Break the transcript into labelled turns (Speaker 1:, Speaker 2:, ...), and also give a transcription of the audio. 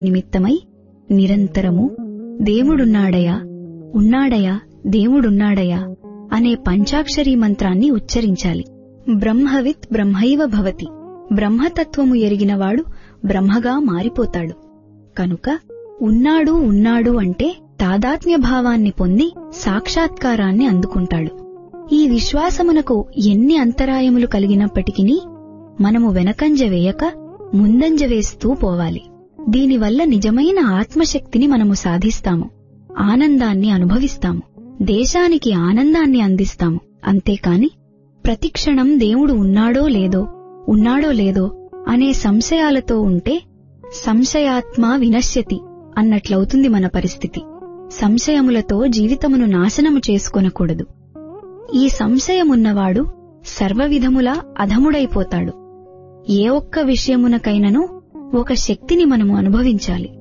Speaker 1: నిమిత్తమై నిరంతరము దేవుడున్నాడయా ఉన్నాడయా దేవుడున్నాడయా అనే పంచాక్షరీ మంత్రాన్ని ఉచ్చరించాలి బ్రహ్మవిత్ బ్రహ్మైవ భవతి బ్రహ్మతత్వము ఎరిగినవాడు బ్రహ్మగా మారిపోతాడు కనుక ఉన్నాడు ఉన్నాడు అంటే తాదాత్మ్య భావాన్ని పొంది సాక్షాత్కారాన్ని అందుకుంటాడు ఈ విశ్వాసమునకు ఎన్ని అంతరాయములు కలిగినప్పటికీ మనము వెనకంజ వేయక ముందంజ వేస్తూ పోవాలి దీనివల్ల నిజమైన ఆత్మశక్తిని మనము సాధిస్తాము ఆనందాన్ని అనుభవిస్తాము దేశానికి ఆనందాన్ని అందిస్తాము అంతేకాని ప్రతిక్షణం దేవుడు ఉన్నాడో లేదో ఉన్నాడో లేదో అనే సంశయాలతో ఉంటే సంశయాత్మ వినశ్యతి అన్నట్లవుతుంది మన పరిస్థితి సంశయములతో జీవితమును నాశనము చేసుకొనకూడదు ఈ సంశయమున్నవాడు సర్వవిధములా అధముడైపోతాడు ఏ ఒక్క విషయమునకైనను ఒక శక్తిని మనము అనుభవించాలి